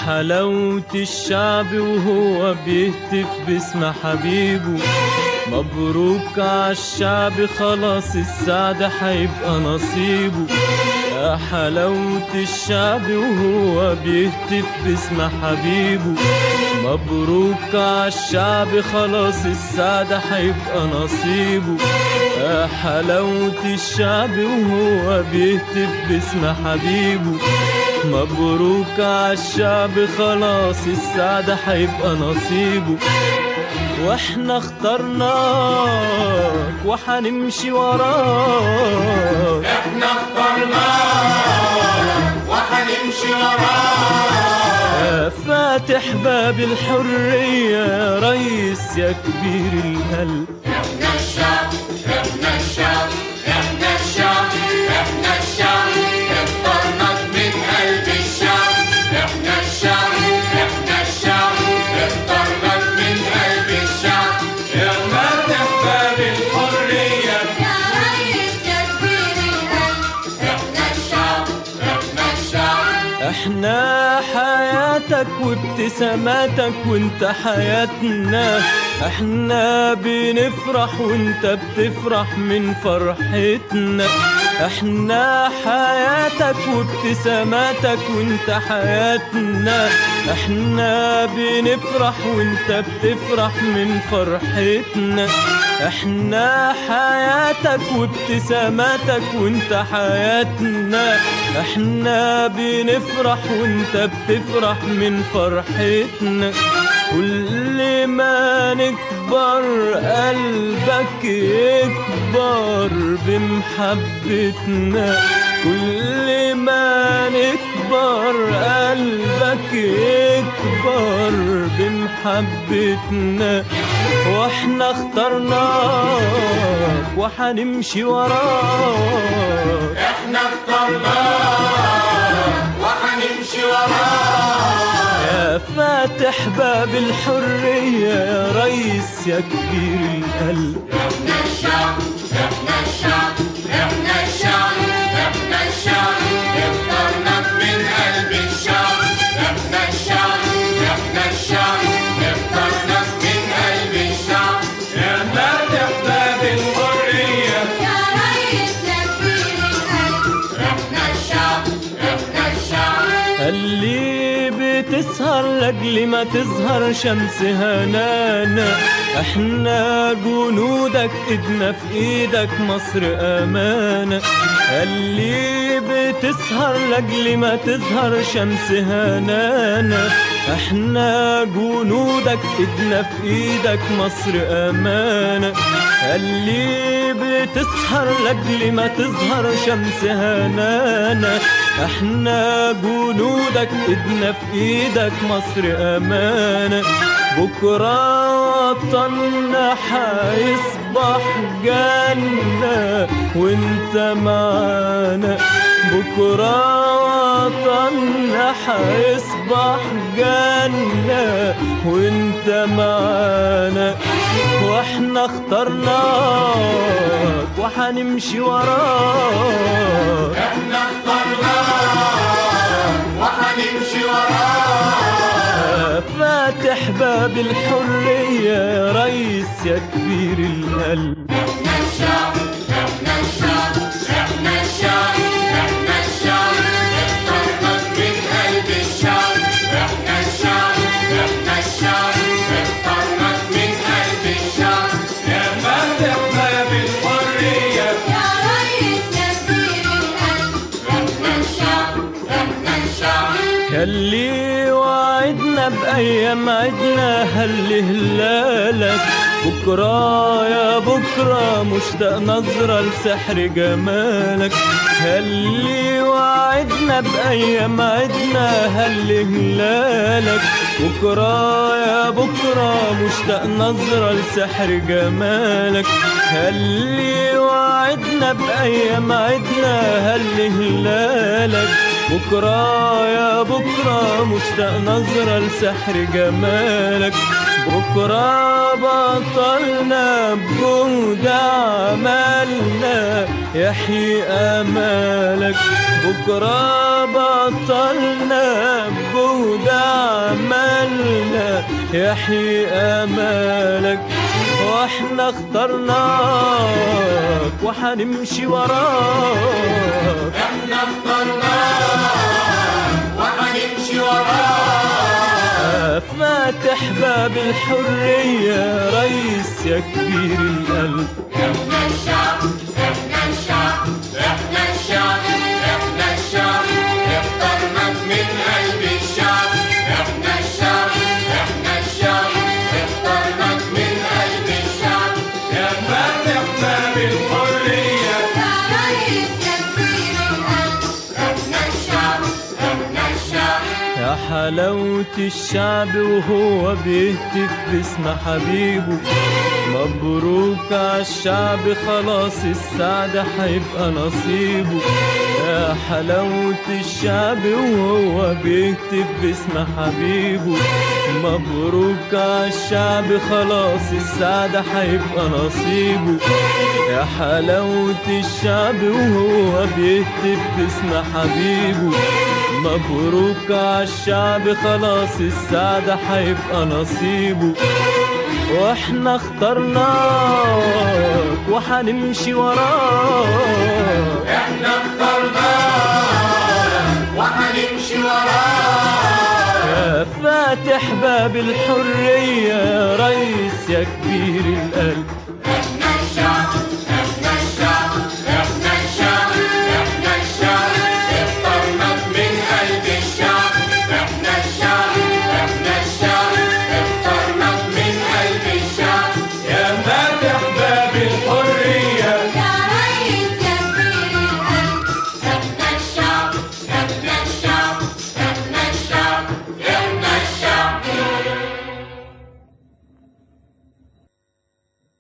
حلاوة الشعب وهو بيهتف باسم حبيبه مبروك عالشعب خلاص السعد هيبقى نصيبه يا حلاوة الشعب وهو بيهتف باسم حبيبه مبروك عالشعب خلاص السعد هيبقى نصيبه يا حلاوة الشعب وهو بيهتف باسم حبيبه مبروك عالشعب خلاص السعد هيبقى نصيبه واحنا اخترناك وحنمشي وراك احنا اخترناك وحنمشي وراك يا فاتح باب الحرية يا ريس يا كبير القلب احنا الشعب احنا الشعب احنا الشعب احنا الشعب اخترناك من قلب الشعب احنا الشعب احنا الشعب اخترناك من قلب الشعب يا فاتح باب الحرية يا ريس يا كبير القلب احنا الشعب احنا الشعب احنا حياتك وابتساماتك وانت حياتنا احنا بنفرح وانت بتفرح من فرحتنا احنا حياتك وابتساماتك وانت حياتنا احنا بنفرح وانت بتفرح من فرحتنا احنا حياتك وابتساماتك وانت حياتنا احنا بنفرح وانت بتفرح من فرحتنا كل ما نكبر قلبك يكبر بمحبتنا كل ما نكبر قلبك يكبر بمحبتنا واحنا اخترناك وحنمشي وراك احنا اخترناك وحنمشي وراك يا فاتح باب الحرية يا ريس يا كبير القلب احنا الشعب احنا الشعب احنا الشعب احنا الشعب اخترناك من قلب الشعب احنا الشعب احنا الشعب اخترناك من قلب الشعب يا فاتح باب الحرية يا ريس يا كبير القلب احنا الشعب احنا الشعب اللي بتسهر لاجل ما تظهر شمس هنانا احنا جنودك ايدنا في ايدك مصر امانة اللي بتسهر لاجل ما تظهر شمس هنانا احنا جنودك ايدنا في ايدك مصر امانة اللي بتسهر لاجل ما تظهر شمس هنانا احنا جنودك ايدنا في ايدك مصر امانة بكرة وطننا حيصبح جنة وانت معانا بكرة وطننا حيصبح جنة وانت معانا واحنا اخترناك وحنمشي وراك احنا اخترناك وحنمشي وراك فاتح باب الحرية يا ريس يا كبير القلب احنا الشعب احنا الشعب احنا الشعب احنا الشعب اخترناك من قلب الشعب احنا الشعب احنا الشعب اخترناك من قلب الشعب يا فاتح باب الحرية يا ريس يا كبير القلب احنا الشعب احنا الشعب اللي وعدنا بأيام عدنا هل هلالك بكرة يا بكرة مشتاق نظرة لسحر جمالك اللي وعدنا بأيام عدنا هل هلالك بكرة يا بكرة مشتاق نظرة لسحر جمالك اللي وعدنا بأيام عدنا هل هلالك بكرة يا بكرة مشتاق نظرة لسحر جمالك بكرة بطلنا بجهد عملنا يحيي أمالك بكرة بطلنا بطلنا بجهد عملنا يحيي امالك واحنا اخترناك وحنمشي وراك احنا اخترناك وهنمشي وراك فاتح باب الحرية ريس يا كبير القلب احنا الشعب احنا الشعب احنا الشعب احنا الشعب اخترناك من قلب الشعب احنا الشعب احنا الشعب اخترناك من قلب الشعب يا فاتح باب الحرية يا ريس تكبير القلب احنا الشعب احنا الشعب يا حلاوة الشعب وهو بيهتف باسم حبيبه مبروك عالشعب خلاص السعادة هيبقى نصيبه يا حلاوة الشعب وهو بيكتب باسم حبيبه مبروك عالشعب خلاص السعادة هيبقى نصيبه يا حلاوة الشعب وهو بيكتب باسم حبيبه مبروك عالشعب خلاص السعادة هيبقى نصيبه واحنا اخترناك وحنمشي وراك احنا اخترناك وهنمشي وراك يا فاتح باب الحرية يا ريس يا كبير القلب احنا الشعب